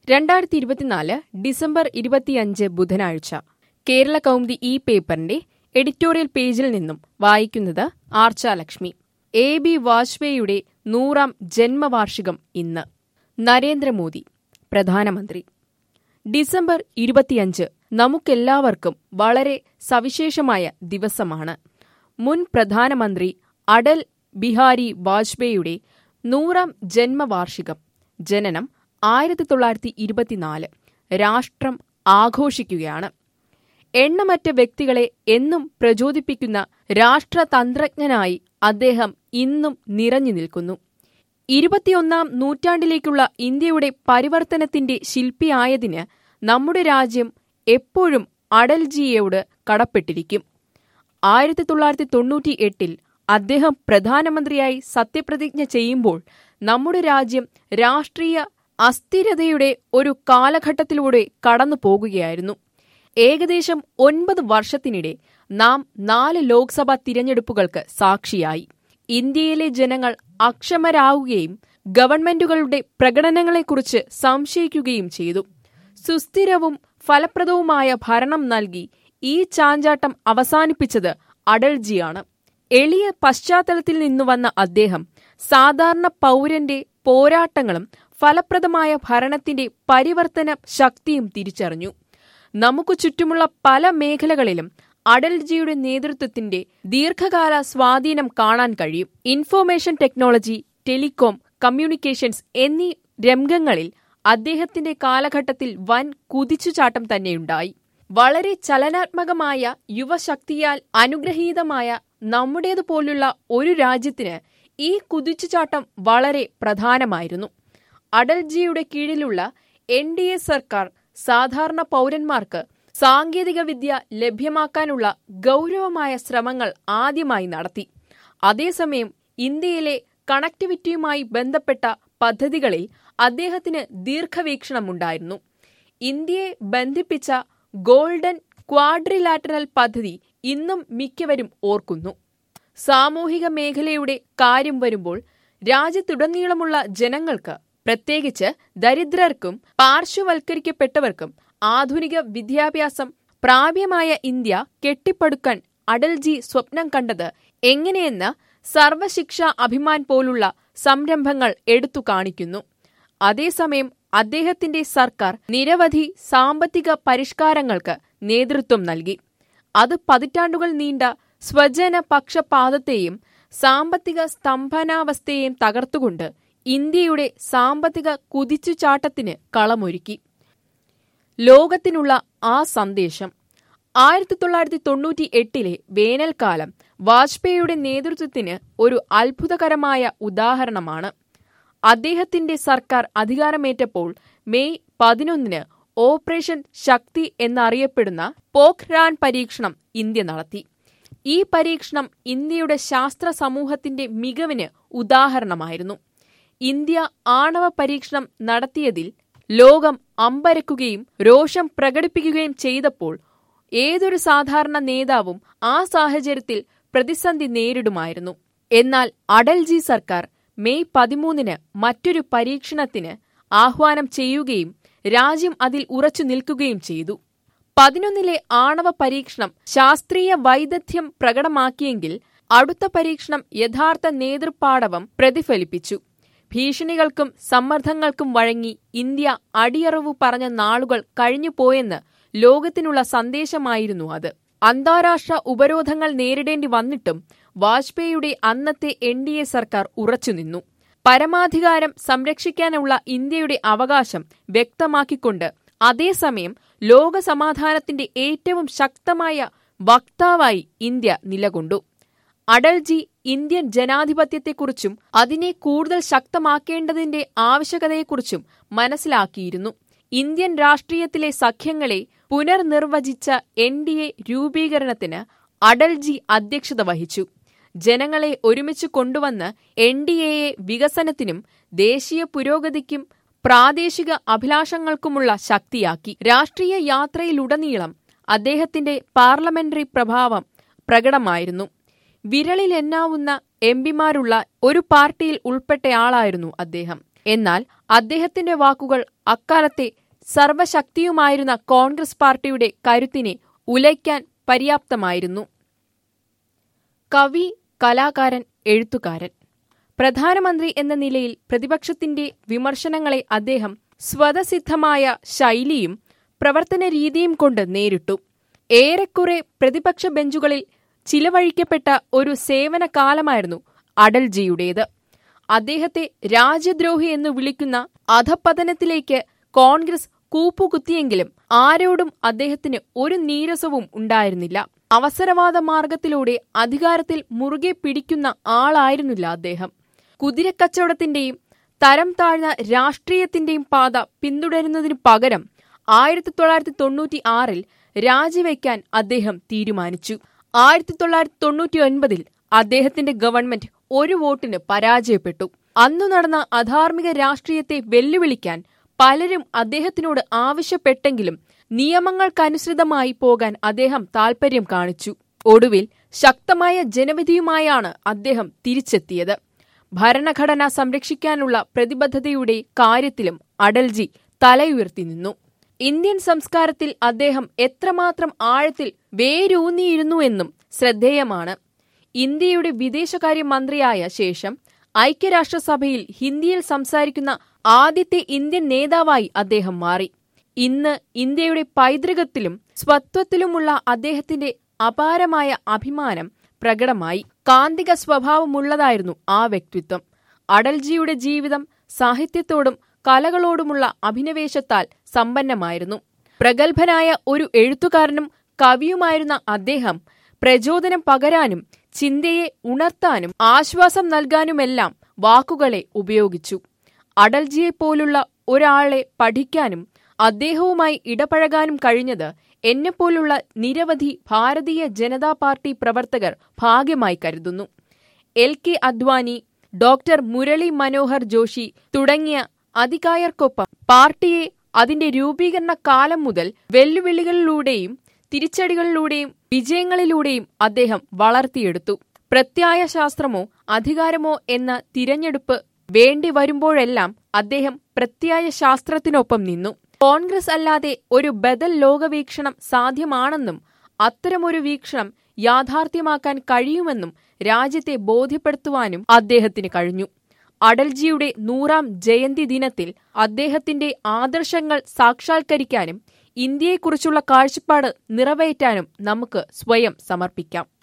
രണ്ടായിരത്തി ഇരുപത്തിനാല് ഡിസംബർ ഇരുപത്തിയഞ്ച് ബുധനാഴ്ച കേരള കൗമുദി ഈ പേപ്പറിന്റെ എഡിറ്റോറിയൽ പേജിൽ നിന്നും വായിക്കുന്നത് ആർച്ച ലക്ഷ്മി എ ബി വാജ്പേയിയുടെ നൂറാം ജന്മവാർഷികം ഇന്ന് നരേന്ദ്രമോദി പ്രധാനമന്ത്രി ഡിസംബർ ഇരുപത്തിയഞ്ച് നമുക്കെല്ലാവർക്കും വളരെ സവിശേഷമായ ദിവസമാണ് മുൻ പ്രധാനമന്ത്രി അടൽ ബിഹാരി വാജ്പേയിയുടെ നൂറാം ജന്മവാർഷികം ജനനം ആയിരത്തി തൊള്ളായിരത്തി ഇരുപത്തിനാല് രാഷ്ട്രം ആഘോഷിക്കുകയാണ് എണ്ണമറ്റ വ്യക്തികളെ എന്നും പ്രചോദിപ്പിക്കുന്ന രാഷ്ട്രതന്ത്രജ്ഞനായി അദ്ദേഹം ഇന്നും നിറഞ്ഞു നിൽക്കുന്നു ഇരുപത്തിയൊന്നാം നൂറ്റാണ്ടിലേക്കുള്ള ഇന്ത്യയുടെ പരിവർത്തനത്തിന്റെ ശില്പിയായതിന് നമ്മുടെ രാജ്യം എപ്പോഴും അടൽജിയോട് കടപ്പെട്ടിരിക്കും ആയിരത്തി തൊള്ളായിരത്തി തൊണ്ണൂറ്റി എട്ടിൽ അദ്ദേഹം പ്രധാനമന്ത്രിയായി സത്യപ്രതിജ്ഞ ചെയ്യുമ്പോൾ നമ്മുടെ രാജ്യം രാഷ്ട്രീയ അസ്ഥിരതയുടെ ഒരു കാലഘട്ടത്തിലൂടെ കടന്നു പോകുകയായിരുന്നു ഏകദേശം ഒൻപത് വർഷത്തിനിടെ നാം നാല് ലോക്സഭാ തിരഞ്ഞെടുപ്പുകൾക്ക് സാക്ഷിയായി ഇന്ത്യയിലെ ജനങ്ങൾ അക്ഷമരാകുകയും ഗവൺമെന്റുകളുടെ പ്രകടനങ്ങളെക്കുറിച്ച് സംശയിക്കുകയും ചെയ്തു സുസ്ഥിരവും ഫലപ്രദവുമായ ഭരണം നൽകി ഈ ചാഞ്ചാട്ടം അവസാനിപ്പിച്ചത് അടൽജിയാണ് എളിയ പശ്ചാത്തലത്തിൽ നിന്നു വന്ന അദ്ദേഹം സാധാരണ പൗരന്റെ പോരാട്ടങ്ങളും ഫലപ്രദമായ ഭരണത്തിന്റെ പരിവർത്തന ശക്തിയും തിരിച്ചറിഞ്ഞു നമുക്കു ചുറ്റുമുള്ള പല മേഖലകളിലും അടൽജിയുടെ നേതൃത്വത്തിന്റെ ദീർഘകാല സ്വാധീനം കാണാൻ കഴിയും ഇൻഫോർമേഷൻ ടെക്നോളജി ടെലികോം കമ്മ്യൂണിക്കേഷൻസ് എന്നീ രംഗങ്ങളിൽ അദ്ദേഹത്തിന്റെ കാലഘട്ടത്തിൽ വൻ കുതിച്ചുചാട്ടം തന്നെയുണ്ടായി വളരെ ചലനാത്മകമായ യുവശക്തിയാൽ അനുഗ്രഹീതമായ നമ്മുടേതുപോലുള്ള ഒരു രാജ്യത്തിന് ഈ കുതിച്ചുചാട്ടം വളരെ പ്രധാനമായിരുന്നു അടൽജിയുടെ കീഴിലുള്ള എൻ ഡി എ സർക്കാർ സാധാരണ പൗരന്മാർക്ക് സാങ്കേതികവിദ്യ ലഭ്യമാക്കാനുള്ള ഗൗരവമായ ശ്രമങ്ങൾ ആദ്യമായി നടത്തി അതേസമയം ഇന്ത്യയിലെ കണക്ടിവിറ്റിയുമായി ബന്ധപ്പെട്ട പദ്ധതികളിൽ അദ്ദേഹത്തിന് ദീർഘവീക്ഷണമുണ്ടായിരുന്നു ഇന്ത്യയെ ബന്ധിപ്പിച്ച ഗോൾഡൻ ക്വാഡ്രിലാറ്ററൽ പദ്ധതി ഇന്നും മിക്കവരും ഓർക്കുന്നു സാമൂഹിക മേഖലയുടെ കാര്യം വരുമ്പോൾ രാജ്യത്തുടനീളമുള്ള ജനങ്ങൾക്ക് പ്രത്യേകിച്ച് ദരിദ്രർക്കും പാർശ്വവൽക്കരിക്കപ്പെട്ടവർക്കും ആധുനിക വിദ്യാഭ്യാസം പ്രാപ്യമായ ഇന്ത്യ കെട്ടിപ്പടുക്കാൻ അടൽജി സ്വപ്നം കണ്ടത് എങ്ങനെയെന്ന് സർവശിക്ഷ അഭിമാൻ പോലുള്ള സംരംഭങ്ങൾ എടുത്തു കാണിക്കുന്നു അതേസമയം അദ്ദേഹത്തിന്റെ സർക്കാർ നിരവധി സാമ്പത്തിക പരിഷ്കാരങ്ങൾക്ക് നേതൃത്വം നൽകി അത് പതിറ്റാണ്ടുകൾ നീണ്ട സ്വജന പക്ഷപാതത്തെയും സാമ്പത്തിക സ്തംഭനാവസ്ഥയെയും തകർത്തുകൊണ്ട് ഇന്ത്യയുടെ സാമ്പത്തിക കുതിച്ചുചാട്ടത്തിന് കളമൊരുക്കി ലോകത്തിനുള്ള ആ സന്ദേശം ആയിരത്തി തൊള്ളായിരത്തി തൊണ്ണൂറ്റി എട്ടിലെ വേനൽക്കാലം വാജ്പേയിയുടെ നേതൃത്വത്തിന് ഒരു അത്ഭുതകരമായ ഉദാഹരണമാണ് അദ്ദേഹത്തിന്റെ സർക്കാർ അധികാരമേറ്റപ്പോൾ മെയ് പതിനൊന്നിന് ഓപ്പറേഷൻ ശക്തി എന്നറിയപ്പെടുന്ന പോഖ്രാൻ പരീക്ഷണം ഇന്ത്യ നടത്തി ഈ പരീക്ഷണം ഇന്ത്യയുടെ ശാസ്ത്ര സമൂഹത്തിന്റെ മികവിന് ഉദാഹരണമായിരുന്നു ഇന്ത്യ ആണവ പരീക്ഷണം നടത്തിയതിൽ ലോകം അമ്പരക്കുകയും രോഷം പ്രകടിപ്പിക്കുകയും ചെയ്തപ്പോൾ ഏതൊരു സാധാരണ നേതാവും ആ സാഹചര്യത്തിൽ പ്രതിസന്ധി നേരിടുമായിരുന്നു എന്നാൽ അടൽജി സർക്കാർ മെയ് പതിമൂന്നിന് മറ്റൊരു പരീക്ഷണത്തിന് ആഹ്വാനം ചെയ്യുകയും രാജ്യം അതിൽ ഉറച്ചു നിൽക്കുകയും ചെയ്തു പതിനൊന്നിലെ ആണവ പരീക്ഷണം ശാസ്ത്രീയ വൈദഗ്ധ്യം പ്രകടമാക്കിയെങ്കിൽ അടുത്ത പരീക്ഷണം യഥാർത്ഥ നേതൃപാടവം പ്രതിഫലിപ്പിച്ചു ഭീഷണികൾക്കും സമ്മർദ്ദങ്ങൾക്കും വഴങ്ങി ഇന്ത്യ അടിയറവു പറഞ്ഞ നാളുകൾ കഴിഞ്ഞുപോയെന്ന് ലോകത്തിനുള്ള സന്ദേശമായിരുന്നു അത് അന്താരാഷ്ട്ര ഉപരോധങ്ങൾ നേരിടേണ്ടി വന്നിട്ടും വാജ്പേയിയുടെ അന്നത്തെ എൻ ഡി എ സർക്കാർ ഉറച്ചുനിന്നു പരമാധികാരം സംരക്ഷിക്കാനുള്ള ഇന്ത്യയുടെ അവകാശം വ്യക്തമാക്കിക്കൊണ്ട് അതേസമയം ലോക സമാധാനത്തിന്റെ ഏറ്റവും ശക്തമായ വക്താവായി ഇന്ത്യ നിലകൊണ്ടു അടൽജി ഇന്ത്യൻ ജനാധിപത്യത്തെക്കുറിച്ചും അതിനെ കൂടുതൽ ശക്തമാക്കേണ്ടതിന്റെ ആവശ്യകതയെക്കുറിച്ചും മനസ്സിലാക്കിയിരുന്നു ഇന്ത്യൻ രാഷ്ട്രീയത്തിലെ സഖ്യങ്ങളെ പുനർനിർവചിച്ച എൻ ഡി എ രൂപീകരണത്തിന് അടൽജി അധ്യക്ഷത വഹിച്ചു ജനങ്ങളെ ഒരുമിച്ച് കൊണ്ടുവന്ന് എൻ ഡി എയെ വികസനത്തിനും ദേശീയ പുരോഗതിക്കും പ്രാദേശിക അഭിലാഷങ്ങൾക്കുമുള്ള ശക്തിയാക്കി രാഷ്ട്രീയ യാത്രയിലുടനീളം അദ്ദേഹത്തിന്റെ പാർലമെന്ററി പ്രഭാവം പ്രകടമായിരുന്നു വിരളിലെണ്ണാവുന്ന എംപിമാരുള്ള ഒരു പാർട്ടിയിൽ ഉൾപ്പെട്ടയാളായിരുന്നു അദ്ദേഹം എന്നാൽ അദ്ദേഹത്തിന്റെ വാക്കുകൾ അക്കാലത്തെ സർവശക്തിയുമായിരുന്ന കോൺഗ്രസ് പാർട്ടിയുടെ കരുത്തിനെ ഉലയ്ക്കാൻ പര്യാപ്തമായിരുന്നു കവി കലാകാരൻ എഴുത്തുകാരൻ പ്രധാനമന്ത്രി എന്ന നിലയിൽ പ്രതിപക്ഷത്തിന്റെ വിമർശനങ്ങളെ അദ്ദേഹം സ്വതസിദ്ധമായ ശൈലിയും പ്രവർത്തന രീതിയും കൊണ്ട് നേരിട്ടു ഏറെക്കുറെ പ്രതിപക്ഷ ബെഞ്ചുകളിൽ ചിലവഴിക്കപ്പെട്ട ഒരു സേവന കാലമായിരുന്നു അടൽജിയുടേത് അദ്ദേഹത്തെ രാജ്യദ്രോഹി എന്ന് വിളിക്കുന്ന അധപതനത്തിലേക്ക് കോൺഗ്രസ് കൂപ്പുകുത്തിയെങ്കിലും ആരോടും അദ്ദേഹത്തിന് ഒരു നീരസവും ഉണ്ടായിരുന്നില്ല അവസരവാദ മാർഗത്തിലൂടെ അധികാരത്തിൽ മുറുകെ പിടിക്കുന്ന ആളായിരുന്നില്ല അദ്ദേഹം കുതിരക്കച്ചവടത്തിന്റെയും തരം താഴ്ന്ന രാഷ്ട്രീയത്തിന്റെയും പാത പിന്തുടരുന്നതിനു പകരം ആയിരത്തി തൊള്ളായിരത്തി തൊണ്ണൂറ്റി ആറിൽ രാജിവെക്കാൻ അദ്ദേഹം തീരുമാനിച്ചു ആയിരത്തി തൊള്ളായിരത്തി തൊണ്ണൂറ്റി ഒൻപതിൽ അദ്ദേഹത്തിന്റെ ഗവൺമെന്റ് ഒരു വോട്ടിന് പരാജയപ്പെട്ടു അന്നു നടന്ന അധാർമിക രാഷ്ട്രീയത്തെ വെല്ലുവിളിക്കാൻ പലരും അദ്ദേഹത്തിനോട് ആവശ്യപ്പെട്ടെങ്കിലും നിയമങ്ങൾക്കനുസൃതമായി പോകാൻ അദ്ദേഹം താൽപര്യം കാണിച്ചു ഒടുവിൽ ശക്തമായ ജനവിധിയുമായാണ് അദ്ദേഹം തിരിച്ചെത്തിയത് ഭരണഘടന സംരക്ഷിക്കാനുള്ള പ്രതിബദ്ധതയുടെ കാര്യത്തിലും അടൽജി തലയുയർത്തി നിന്നു ഇന്ത്യൻ സംസ്കാരത്തിൽ അദ്ദേഹം എത്രമാത്രം ആഴത്തിൽ വേരൂന്നിയിരുന്നുവെന്നും ശ്രദ്ധേയമാണ് ഇന്ത്യയുടെ വിദേശകാര്യ മന്ത്രിയായ ശേഷം ഐക്യരാഷ്ട്രസഭയിൽ ഹിന്ദിയിൽ സംസാരിക്കുന്ന ആദ്യത്തെ ഇന്ത്യൻ നേതാവായി അദ്ദേഹം മാറി ഇന്ന് ഇന്ത്യയുടെ പൈതൃകത്തിലും സ്വത്വത്തിലുമുള്ള അദ്ദേഹത്തിന്റെ അപാരമായ അഭിമാനം പ്രകടമായി കാന്തിക സ്വഭാവമുള്ളതായിരുന്നു ആ വ്യക്തിത്വം അടൽജിയുടെ ജീവിതം സാഹിത്യത്തോടും കലകളോടുമുള്ള അഭിനിവേശത്താൽ സമ്പന്നമായിരുന്നു പ്രഗത്ഭനായ ഒരു എഴുത്തുകാരനും കവിയുമായിരുന്ന അദ്ദേഹം പ്രചോദനം പകരാനും ചിന്തയെ ഉണർത്താനും ആശ്വാസം നൽകാനുമെല്ലാം വാക്കുകളെ ഉപയോഗിച്ചു അടൽജിയെപ്പോലുള്ള ഒരാളെ പഠിക്കാനും അദ്ദേഹവുമായി ഇടപഴകാനും കഴിഞ്ഞത് എന്നെപ്പോലുള്ള നിരവധി ഭാരതീയ ജനതാ പാർട്ടി പ്രവർത്തകർ ഭാഗ്യമായി കരുതുന്നു L K Advani doctor Murali Manohar Joshi തുടങ്ങിയ അധികായർക്കൊപ്പം പാർട്ടിയെ അതിന്റെ രൂപീകരണ കാലം മുതൽ വെല്ലുവിളികളിലൂടെയും തിരിച്ചടികളിലൂടെയും വിജയങ്ങളിലൂടെയും അദ്ദേഹം വളർത്തിയെടുത്തു പ്രത്യായ ശാസ്ത്രമോ അധികാരമോ എന്ന തിരഞ്ഞെടുപ്പ് വേണ്ടി വരുമ്പോഴെല്ലാം അദ്ദേഹം പ്രത്യായ ശാസ്ത്രത്തിനൊപ്പം നിന്നു കോൺഗ്രസ് അല്ലാതെ ഒരു ബദൽ ലോകവീക്ഷണം സാധ്യമാണെന്നും അത്തരമൊരു വീക്ഷണം യാഥാർത്ഥ്യമാക്കാൻ കഴിയുമെന്നും രാജ്യത്തെ ബോധ്യപ്പെടുത്തുവാനും അദ്ദേഹത്തിന് കഴിഞ്ഞു അടൽജിയുടെ നൂറാം ജയന്തി ദിനത്തിൽ അദ്ദേഹത്തിന്റെ ആദർശങ്ങൾ സാക്ഷാത്കരിക്കാനും ഇന്ത്യയെക്കുറിച്ചുള്ള കാഴ്ചപ്പാട് നിറവേറ്റാനും നമുക്ക് സ്വയം സമർപ്പിക്കാം